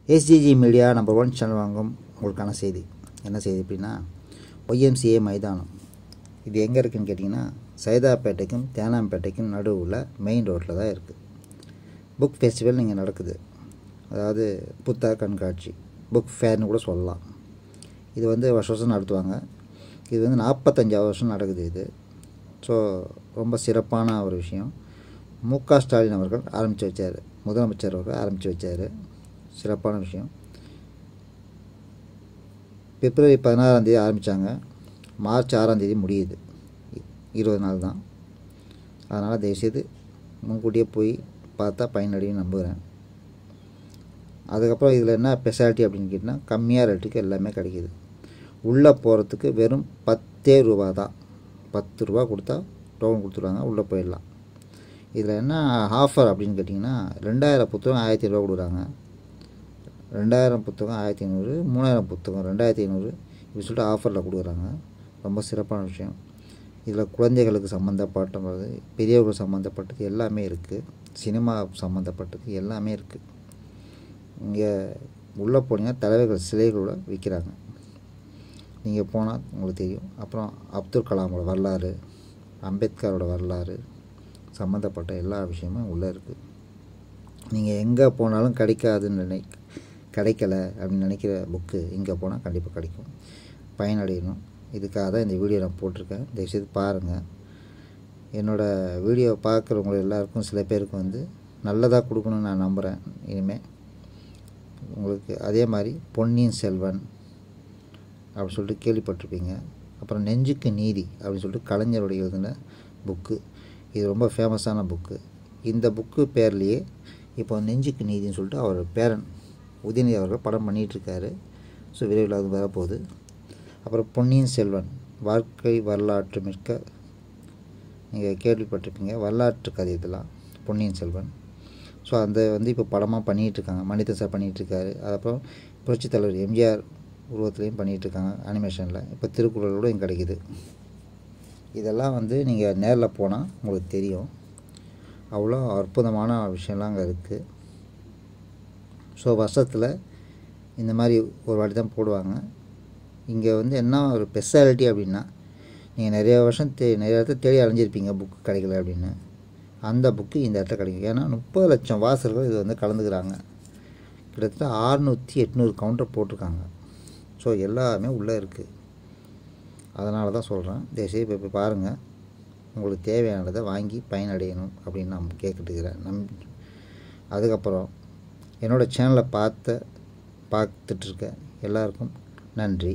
எஸ்ஜிஜி media number one channel வாங்கும் உங்களுக்கான செய்தி என்ன செய்தி அப்படின்னா ஒய்எம்சிஏ மைதானம் இது எங்கே இருக்குதுன்னு கேட்டிங்கன்னா சைதாப்பேட்டைக்கும் தேனாம்பேட்டைக்கும் நடுவில் மெயின் ரோட்டில் தான் இருக்குது புக் ஃபெஸ்டிவல் இங்கே நடக்குது அதாவது புத்தக கண்காட்சி புக் ஃபேர்னு கூட சொல்லலாம் இது வந்து வருஷம் வருஷம் நடத்துவாங்க இது வந்து நாற்பத்தஞ்சாவது வருஷம் நடக்குது இது ஸோ ரொம்ப சிறப்பான ஒரு விஷயம் மு க ஸ்டாலின் அவர்கள் ஆரம்பித்து வச்சார் முதலமைச்சர் அவர்கள் ஆரம்பித்து வச்சார் சிறப்பான விஷயம் பிப்ரவரி பதினாறாம் தேதி ஆரம்பித்தாங்க மார்ச் ஆறாம் தேதி முடியுது இருபது நாள் தான் அதனால் தயவுசெய்து முன்கூட்டியே போய் பார்த்தா பயனடையும் நம்புகிறேன் அதுக்கப்புறம் இதில் என்ன ஸ்பெஷாலிட்டி அப்படின்னு கேட்டிங்கன்னா கம்மியாக ரேட்டுக்கு எல்லாமே கிடைக்கிது உள்ளே போகிறதுக்கு வெறும் பத்தே ரூபா தான் பத்து ரூபா கொடுத்தா டோக்கன் கொடுத்துருவாங்க உள்ளே போயிடலாம் இதில் என்ன ஆஃபர் அப்படின்னு கேட்டிங்கன்னா ரெண்டாயிரம் புத்தகம் ஆயிரத்தி ஐநூறுவா கொடுக்குறாங்க ரெண்டாயிரம் புத்தகம் ஆயிரத்தி ஐநூறு மூணாயிரம் புத்தகம் ரெண்டாயிரத்தி ஐநூறு இப்படி சொல்லிட்டு ஆஃபரில் கொடுக்குறாங்க ரொம்ப சிறப்பான விஷயம் இதில் குழந்தைகளுக்கு சம்மந்தப்பட்டது பெரியவர்கள் சம்மந்தப்பட்டது எல்லாமே இருக்குது சினிமா சம்மந்தப்பட்டது எல்லாமே இருக்குது இங்கே உள்ளே போனீங்கன்னா தலைவர்கள் சிலைகளோட விற்கிறாங்க நீங்கள் போனால் உங்களுக்கு தெரியும் அப்புறம் அப்துல் கலாமோட வரலாறு அம்பேத்கரோட வரலாறு சம்மந்தப்பட்ட எல்லா விஷயமும் உள்ளே இருக்குது நீங்கள் எங்கே போனாலும் கிடைக்காதுன்னு நினை கிடைக்கல அப்படின்னு நினைக்கிற புக்கு இங்கே போனால் கண்டிப்பாக கிடைக்கும் பயனடையணும் இதுக்காக தான் இந்த வீடியோ நான் போட்டிருக்கேன் தயவுசெய்து பாருங்கள் என்னோடய வீடியோ பார்க்குறவங்க எல்லாருக்கும் சில பேருக்கு வந்து நல்லதாக கொடுக்கணும்னு நான் நம்புகிறேன் இனிமேல் உங்களுக்கு அதே மாதிரி பொன்னியின் செல்வன் அப்படின்னு சொல்லிட்டு கேள்விப்பட்டிருப்பீங்க அப்புறம் நெஞ்சுக்கு நீதி அப்படின்னு சொல்லிட்டு கலைஞரோட எழுதின புக்கு இது ரொம்ப ஃபேமஸான புக்கு இந்த புக்கு பேர்லேயே இப்போ நெஞ்சுக்கு நீதின்னு சொல்லிட்டு அவர் பேரன் உதயநிதி அவர்கள் படம் பண்ணிகிட்ருக்காரு ஸோ விரைவில் அது வரப்போகுது அப்புறம் பொன்னியின் செல்வன் வாழ்க்கை வரலாற்று மிக்க நீங்கள் கேள்விப்பட்டிருப்பீங்க வரலாற்று கதை இதெல்லாம் பொன்னியின் செல்வன் ஸோ அந்த வந்து இப்போ படமாக பண்ணிகிட்ருக்காங்க மனிதன் சார் பண்ணிகிட்ருக்காரு அதுக்கப்புறம் புரட்சித் தலைவர் எம்ஜிஆர் உருவத்துலேயும் பண்ணிகிட்ருக்காங்க அனிமேஷனில் இப்போ திருக்குறள் கூட இங்கே கிடைக்குது இதெல்லாம் வந்து நீங்கள் நேரில் போனால் உங்களுக்கு தெரியும் அவ்வளோ அற்புதமான விஷயம்லாம் அங்கே இருக்குது ஸோ வருஷத்தில் இந்த மாதிரி ஒரு வாட்டி தான் போடுவாங்க இங்கே வந்து என்ன ஒரு ஸ்பெஷாலிட்டி அப்படின்னா நீங்கள் நிறைய வருஷம் தே நிறைய இடத்துல தேடி அலைஞ்சிருப்பீங்க புக்கு கிடைக்கல அப்படின்னு அந்த புக்கு இந்த இடத்துல கிடைக்கும் ஏன்னா முப்பது லட்சம் வாசல்கள் இது வந்து கலந்துக்கிறாங்க கிட்டத்தட்ட ஆறுநூற்றி எட்நூறு கவுண்டர் போட்டிருக்காங்க ஸோ எல்லாமே உள்ளே இருக்குது அதனால தான் சொல்கிறேன் தயவுசெய்து இப்போ இப்போ பாருங்கள் உங்களுக்கு தேவையானதை வாங்கி பயனடையணும் அப்படின்னு நான் கேட்டுக்கிறேன் நம் அதுக்கப்புறம் என்னோடய சேனலை பார்த்த பார்த்துட்ருக்க எல்லாருக்கும் நன்றி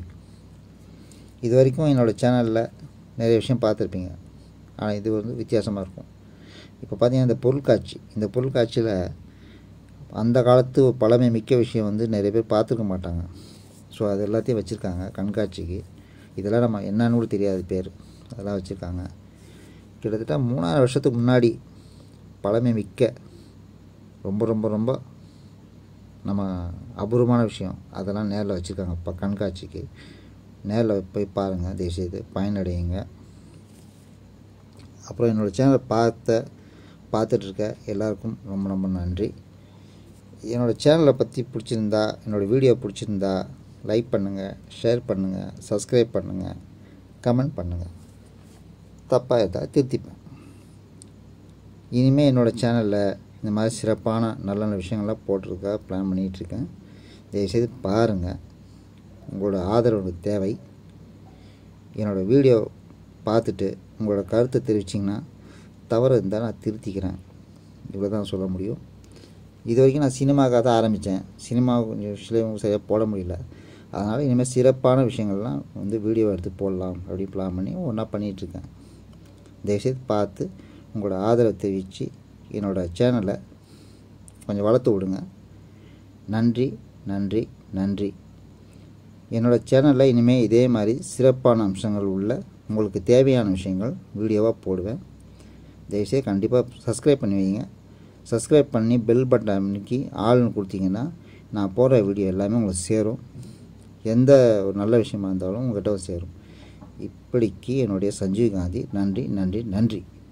இது வரைக்கும் என்னோடய சேனலில் நிறைய விஷயம் பார்த்துருப்பீங்க ஆனால் இது வந்து வித்தியாசமாக இருக்கும் இப்போ பார்த்தீங்கன்னா இந்த பொருட்காட்சி இந்த பொருட்காட்சியில் அந்த காலத்து பழமை மிக்க விஷயம் வந்து நிறைய பேர் பார்த்துருக்க மாட்டாங்க ஸோ அது எல்லாத்தையும் வச்சுருக்காங்க கண்காட்சிக்கு இதெல்லாம் நம்ம என்னன்னு கூட தெரியாது பேர் அதெல்லாம் வச்சுருக்காங்க கிட்டத்தட்ட மூணாயிரம் வருஷத்துக்கு முன்னாடி பழமை மிக்க ரொம்ப ரொம்ப ரொம்ப நம்ம அபூர்வமான விஷயம் அதெல்லாம் நேரில் வச்சுருக்காங்க இப்போ கண்காட்சிக்கு நேரில் போய் பாருங்கள் தயவுசெய்து பயனடையுங்க அப்புறம் என்னோடய சேனலை பார்த்த பார்த்துட்ருக்க எல்லாருக்கும் ரொம்ப ரொம்ப நன்றி என்னோடய சேனலை பற்றி பிடிச்சிருந்தா என்னோடய வீடியோ பிடிச்சிருந்தா லைக் பண்ணுங்கள் ஷேர் பண்ணுங்கள் சப்ஸ்கிரைப் பண்ணுங்கள் கமெண்ட் பண்ணுங்கள் தப்பாக இருந்தால் திருத்திப்பேன் இனிமேல் என்னோடய சேனலில் இந்த மாதிரி சிறப்பான நல்ல நல்ல விஷயங்கள்லாம் போட்டிருக்கா பிளான் பண்ணிகிட்ருக்கேன் தயவுசெய்து பாருங்கள் உங்களோட ஆதரவு எனக்கு தேவை என்னோடய வீடியோ பார்த்துட்டு உங்களோட கருத்தை தெரிவிச்சிங்கன்னா தவறு இருந்தால் நான் திருத்திக்கிறேன் இவ்வளோ தான் சொல்ல முடியும் இது வரைக்கும் நான் சினிமாக்காக தான் ஆரம்பித்தேன் சினிமா கொஞ்சம் விஷயம் சரியாக போட முடியல அதனால் இனிமேல் சிறப்பான விஷயங்கள்லாம் வந்து வீடியோ எடுத்து போடலாம் அப்படி பிளான் பண்ணி ஒன்றா பண்ணிகிட்ருக்கேன் தயவுசெய்து பார்த்து உங்களோட ஆதரவை தெரிவித்து என்னோடய சேனலை கொஞ்சம் வளர்த்து விடுங்க நன்றி நன்றி நன்றி என்னோடய சேனலில் இனிமேல் இதே மாதிரி சிறப்பான அம்சங்கள் உள்ள உங்களுக்கு தேவையான விஷயங்கள் வீடியோவாக போடுவேன் தயவுசெய்து கண்டிப்பாக சப்ஸ்கிரைப் பண்ணி வைங்க சப்ஸ்கிரைப் பண்ணி பெல் பட்டன் அன்னைக்கு ஆள்னு கொடுத்தீங்கன்னா நான் போடுற வீடியோ எல்லாமே உங்களுக்கு சேரும் எந்த ஒரு நல்ல விஷயமா இருந்தாலும் உங்கள்கிட்ட சேரும் இப்படிக்கு என்னுடைய சஞ்சீவ் காந்தி நன்றி நன்றி நன்றி